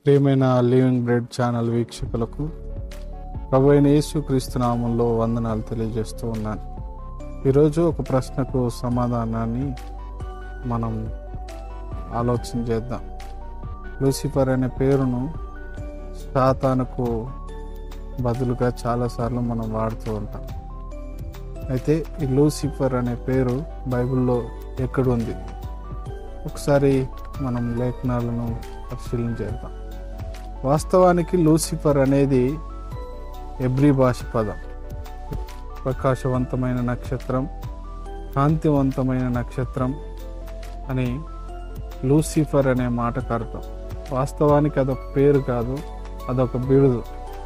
ప్రియమైన living bread channel వీక్షకులకు ప్రభు అయిన యేసు క్రీస్తు నామంలో వందనాలు తెలియజేస్తూ ఉన్నాను ఈరోజు ఒక ప్రశ్నకు సమాధానాన్ని మనం ఆలోచన చేద్దాం లూసిఫర్ అనే పేరును సాతానుకు బదులుగా చాలాసార్లు మనం వాడుతూ ఉంటాం అయితే ఈ లూసిఫర్ అనే పేరు బైబిల్లో ఎక్కడుంది ఒకసారి మనం లేఖనాలను పరిశీలించేద్దాం వాస్తవానికి లూసిఫర్ అనేది ఎబ్రి భాష పదం ప్రకాశవంతమైన నక్షత్రం కాంతివంతమైన నక్షత్రం అని లూసిఫర్ అనే మాటకు అర్థం వాస్తవానికి అదొక పేరు కాదు అదొక బిరుదు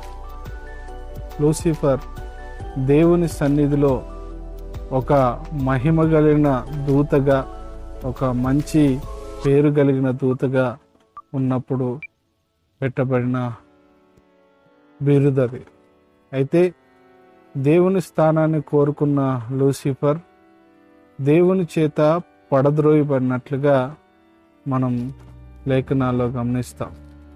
లూసిఫర్ దేవుని సన్నిధిలో ఒక మహిమ కలిగిన దూతగా ఒక మంచి పేరు కలిగిన దూతగా ఉన్నప్పుడు పెట్టబడిన బిరుదది అయితే దేవుని స్థానాన్ని కోరుకున్న లూసిఫర్ దేవుని చేత పడద్రోయబడినట్లుగా మనం లేఖనాల్లో గమనిస్తాం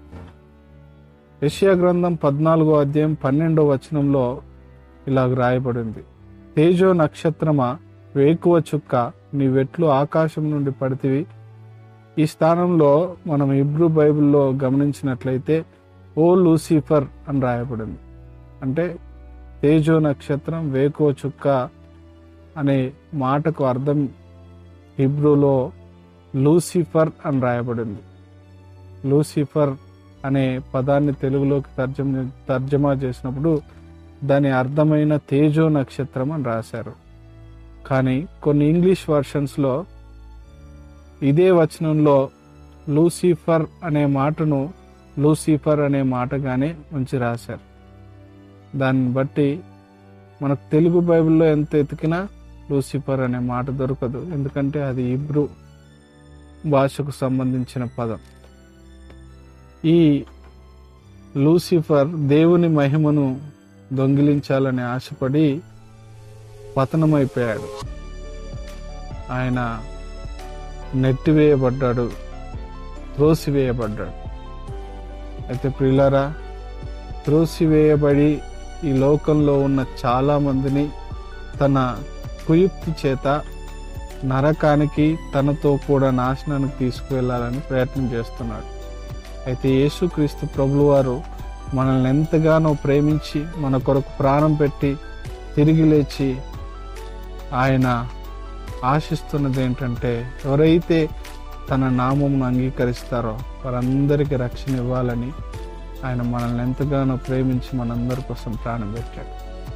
యెషయా గ్రంథం పద్నాలుగో అధ్యాయం పన్నెండో వచనంలో ఇలాగ రాయబడింది తేజో నక్షత్రమా వేకువ చుక్క నీవెట్లు ఆకాశం నుండి పడితివి ఈ స్థానంలో మనం ఇబ్రూ బైబిల్లో గమనించినట్లయితే ఓ లూసిఫర్ అని రాయబడింది అంటే తేజో నక్షత్రం వేకువ చుక్క అనే మాటకు అర్థం హిబ్రూలో లూసిఫర్ అని రాయబడింది లూసిఫర్ అనే పదాన్ని తెలుగులోకి తర్జమ తర్జమా చేసినప్పుడు దాని అర్థమైన తేజో నక్షత్రం అని రాశారు కానీ కొన్ని ఇంగ్లీష్ వర్షన్స్లో ఇదే వచనంలో లూసిఫర్ అనే మాటను లూసిఫర్ అనే మాటగానే ఉంచి రాశారు దాన్ని బట్టి మనకు తెలుగు బైబిల్లో ఎంత ఎతికినా లూసిఫర్ అనే మాట దొరకదు ఎందుకంటే అది ఇబ్రు భాషకు సంబంధించిన పదం ఈ లూసిఫర్ దేవుని మహిమను దొంగిలించాలని ఆశపడి పతనమైపోయాడు ఆయన నెట్టివేయబడ్డాడు త్రోసివేయబడ్డాడు అయితే ప్రియులారా త్రోసివేయబడి ఈ లోకంలో ఉన్న చాలా మందిని తన కుయుక్తి చేత నరకానికి తనతో కూడా నాశనానికి తీసుకువెళ్ళాలని ప్రయత్నం చేస్తున్నాడు అయితే యేసుక్రీస్తు ప్రభులు వారు మనల్ని ఎంతగానో ప్రేమించి మన కొరకు ప్రాణం పెట్టి తిరిగి లేచి ఆయన ఆశిస్తున్నది ఏంటంటే ఎవరైతే తన నామమును అంగీకరిస్తారో వారందరికీ రక్షణ ఇవ్వాలని ఆయన మనల్ని ఎంతగానో ప్రేమించి మనందరి కోసం ప్రాణం పెట్టాడు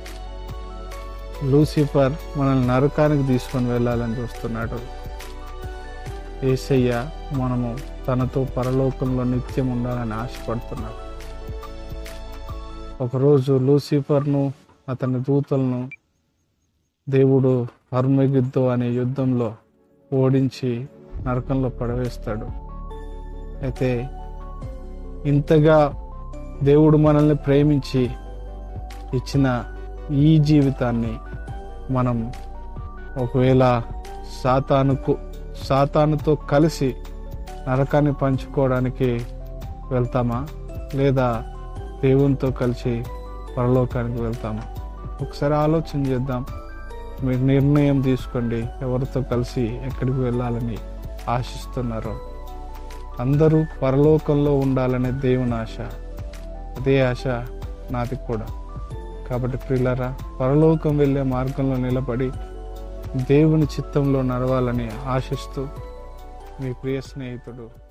లూసిఫర్ మనల్ని నరకానికి తీసుకొని వెళ్ళాలని చూస్తున్నాడు ఏసయ్య మనము తనతో పరలోకంలో నిత్యం ఉండాలని ఆశపడుతున్నాడు ఒకరోజు లూసిఫర్ను అతని దూతలను దేవుడు హర్మగిద్దో అనే యుద్ధంలో ఓడించి నరకంలో పడవేస్తాడు అయితే ఇంతగా దేవుడు మనల్ని ప్రేమించి ఇచ్చిన ఈ జీవితాన్ని మనం ఒకవేళ సాతానుకు సాతానుతో కలిసి నరకాన్ని పంచుకోవడానికి వెళ్తామా లేదా దేవునితో కలిసి పరలోకానికి వెళ్తామా ఒకసారి ఆలోచన చేద్దాం మీరు నిర్ణయం తీసుకోండి ఎవరితో కలిసి ఎక్కడికి వెళ్ళాలని ఆశిస్తున్నారో అందరూ పరలోకంలో ఉండాలనే దేవుని ఆశ అదే ఆశ నాది కూడా కాబట్టి ప్రియులరా పరలోకం వెళ్ళే మార్గంలో నిలబడి దేవుని చిత్తంలో నడవాలని ఆశిస్తూ మీ ప్రియ స్నేహితుడు